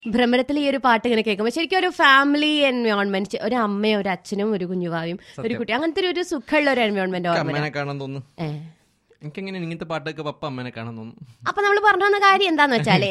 ഭ്രമരത്തിൽ ഈ ഒരു പാട്ട് ഇങ്ങനെ കേൾക്കുമ്പോൾ ശരിക്കും ഒരു ഫാമിലി എൻവയോൺമെന്റ് ഒരു അമ്മയും ഒരു അച്ഛനും ഒരു കുഞ്ഞുവായും ഒരു കുട്ടി അങ്ങനത്തെ ഒരു- ഒരു സുഖമുള്ള ഒരു എൻവയോൺമെന്റ് എനിക്ക് ഓർമ്മ അമ്മേനെ കാണാൻ തോന്നുന്നു ഏ. എനിക്കെങ്ങനെ ഇങ്ങനത്തെ പാട്ടൊക്കെ പപ്പ അമ്മേനെ കാണാൻ തോന്നുന്നു അപ്പൊ നമ്മൾ പറഞ്ഞു വന്ന കാര്യം എന്താന്ന് വെച്ചാലേ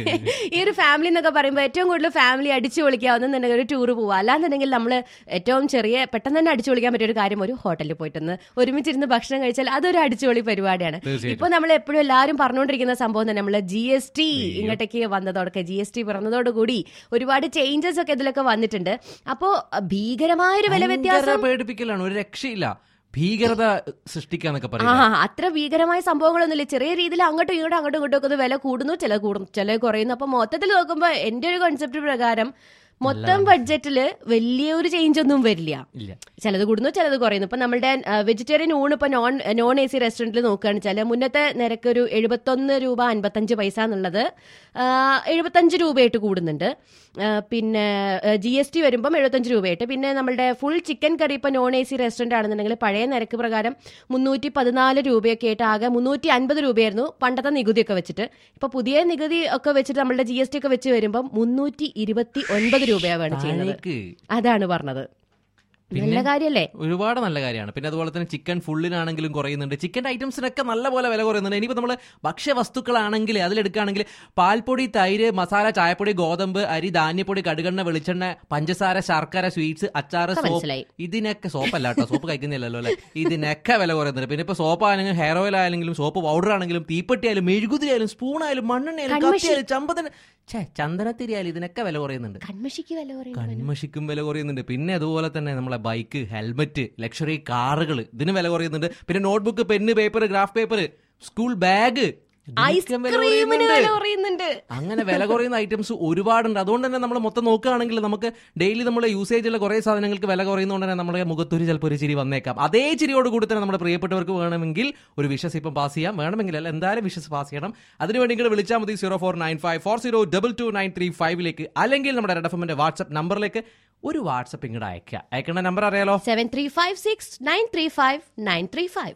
ഈ ഒരു ഫാമിലി എന്നൊക്കെ പറയുമ്പോൾ ഏറ്റവും കൂടുതൽ ഫാമിലി അടിച്ചു പൊളിക്കാവുന്നുണ്ടെങ്കിൽ ഒരു ടൂർ പോവുക അല്ലാന്നുണ്ടെങ്കിൽ നമ്മൾ ഏറ്റവും ചെറിയ പെട്ടെന്ന് തന്നെ അടിച്ചു പൊളിക്കാൻ പറ്റിയ ഒരു കാര്യം ഒരു ഹോട്ടലിൽ പോയിട്ടൊന്ന് ഒരുമിച്ചിരുന്ന് ഭക്ഷണം കഴിച്ചാൽ അതൊരു അടിച്ചുപൊളി പരിപാടിയാണ് തീർച്ചയായിട്ടും. ഇപ്പൊ നമ്മൾ എപ്പോഴും എല്ലാവരും പറഞ്ഞുകൊണ്ടിരിക്കുന്ന സംഭവം തന്നെ നമ്മൾ ജി എസ് ടി ഇങ്ങോട്ടേക്ക് വന്നതോടൊക്കെ ജി എസ് ടി പിറന്നതോടുകൂടി ഒരുപാട് ചേഞ്ചസ് ഒക്കെ ഇതിലൊക്കെ വന്നിട്ടുണ്ട് അപ്പോ ഭീകരമായൊരു വില വ്യത്യാസം ഭയങ്കര പേടിപ്പിക്കലാണ് ഒരു രക്ഷയില്ല ഭീകരത സൃഷ്ടിക്കാന്നൊക്കെ ആ പറയും അത്ര ഭീകരമായ സംഭവങ്ങളൊന്നുമില്ല ചെറിയ രീതിയിൽ അങ്ങോട്ടും ഇങ്ങോട്ടും അങ്ങോട്ടും ഇങ്ങോട്ടും ഒക്കെ വില കൂടുന്നു ചില കൂടും ചില കുറയുന്നു അപ്പൊ മൊത്തത്തിൽ നോക്കുമ്പോൾ എന്റെ ഒരു കോൺസെപ്റ്റ് പ്രകാരം മൊത്തം ബഡ്ജറ്റില് വലിയൊരു ചേഞ്ച് ഒന്നും വരില്ല ഇല്ല ചിലത് കൂടുന്നു ചിലത് കുറയുന്നു ഇപ്പൊ നമ്മുടെ വെജിറ്റേറിയൻ ഊണ് ഇപ്പൊ നോൺ നോൺ എ സി റെസ്റ്റോറന്റിൽ നോക്കുകയാണെന്ന് വെച്ചാൽ മുന്നത്തെ നിരക്ക് ഒരു എഴുപത്തൊന്ന് രൂപ അൻപത്തഞ്ച് പൈസ എന്നുള്ളത് ആ, എഴുപത്തഞ്ച് രൂപയായിട്ട് കൂടുന്നുണ്ട് ആ, പിന്നെ ജി എസ് ടി വരുമ്പം എഴുപത്തഞ്ച് രൂപയായിട്ട് പിന്നെ നമ്മുടെ ഫുൾ ചിക്കൻ കറി ഇപ്പൊ നോൺ എ സി റെസ്റ്റോറന്റ് ആണെന്നുണ്ടെങ്കിൽ പഴയ നിരക്ക് പ്രകാരം മുന്നൂറ്റി പതിനാല് രൂപയൊക്കെ ആയിട്ട് ആകെ മുന്നൂറ്റി അൻപത് രൂപയായിരുന്നു പണ്ടത്തെ നികുതിയൊക്കെ വെച്ചിട്ട് ഇപ്പൊ പുതിയ നികുതി ഒക്കെ വെച്ചിട്ട് നമ്മളുടെ ജി എസ് ടി ഒക്കെ വെച്ച് വരുമ്പം മുന്നൂറ്റി ഇരുപത്തി ഒൻപത് രൂപയാണ് ചെയ്യുന്നത് താഴേക്ക് അതാണ് പറഞ്ഞത് നല്ല കാര്യല്ലേ ഒരുപാട് നല്ല കാര്യമാണ് പിന്നെ അതുപോലെ തന്നെ ചിക്കൻ ഫുള്ളിനാണെങ്കിലും കുറയുന്നുണ്ട് ചിക്കൻ ഐറ്റംസിനൊക്കെ നല്ല പോലെ വില കുറയുന്നുണ്ട് ഇനിയിപ്പോൾ നമ്മൾ ഭക്ഷ്യവസ്തുക്കളാണെങ്കിൽ അതിലെടുക്കുകയാണെങ്കിൽ പാൽപ്പൊടി തൈര് മസാല ചായപ്പൊടി ഗോതമ്പ് അരി ധാന്യപ്പൊടി കടുകെണ്ണ വെളിച്ചെണ്ണ പഞ്ചസാര ശർക്കര സ്വീറ്റ്സ് അച്ചാറ് ഒക്കെ സോപ്പ് മനസ്സിലായി. ഇതിനൊക്കെ സോപ്പല്ല കേട്ടോ സോപ്പ് കഴിക്കുന്നില്ലല്ലോ അല്ലേ ഇതിനൊക്കെ വില കുറയുന്നുണ്ട് പിന്നെ ഇപ്പോൾ സോപ്പ് ആണെങ്കിലും ഹെയർ ഓയിൽ ആണെങ്കിലും സോപ്പ് പൗഡർ ആണെങ്കിലും തീപ്പെട്ടി ആയാലും മെഴുകുതിരി ആയാലും സ്പൂൺ ആയാലും മണ്ണെണ്ണ ആയാലും കൺമഷി. കത്തിയായാലും ചമ്പത്തിന് ഛേ ചന്ദനത്തിരി ആയാലും ഇതിനൊക്കെ വില കുറയുന്നുണ്ട് കൺമഷിക്ക് വില പറയുന്നത് കൺമഷിക്കും വില കുറയുന്നുണ്ട് പിന്നെ അതുപോലെ തന്നെ നമ്മളെ ബൈക്ക് ഹെൽമെറ്റ് ലക്ഷറി കാറുകൾ ഇതിന് വില കുറയുന്നുണ്ട് പിന്നെ notebook pen paper graph paper school bag ഐസ്ക്രീമിന് വില കുറയുന്നുണ്ട് അങ്ങനെ വില കുറയുന്ന ഐറ്റംസ് ഒരുപാടുണ്ട് അതുകൊണ്ട് തന്നെ നമ്മൾ മൊത്തം നോക്കുകയാണെങ്കിൽ നമുക്ക് ഡെയിലി നമ്മൾ യൂസേജ് ഉള്ള കുറേ സാധനങ്ങൾക്ക് വില കുറയുന്നതുകൊണ്ട് തന്നെ നമ്മുടെ മുഖത്തൊരു ചിലപ്പോൾ ഒരു ചിരി വന്നേക്കാം അതേ ചിരിയോട് കൂടി തന്നെ നമ്മുടെ പ്രിയപ്പെട്ടവർക്ക് വേണമെങ്കിൽ ഒരു വിഷസ് ഇപ്പം പാസ് ചെയ്യാം വേണമെങ്കിൽ അല്ല എന്തായാലും വിഷസ് പാസ് ചെയ്യണം അതിനുവേണ്ടി ഇങ്ങോട്ട് വിളിച്ചാൽ മതി zero four nine five four zero double two nine three ഫൈവിലേക്ക് അല്ലെങ്കിൽ നമ്മുടെ റെഡ് എഫ് എമ്മിന്റെ വാട്സ്ആപ്പ് നമ്പറിലേക്ക് ഒരു വാട്സ്ആപ്പ് ഇങ്ങോട്ട് അയക്കുക അയക്കേണ്ട നമ്പർ അറിയാലോ seven three five six nine three five nine three five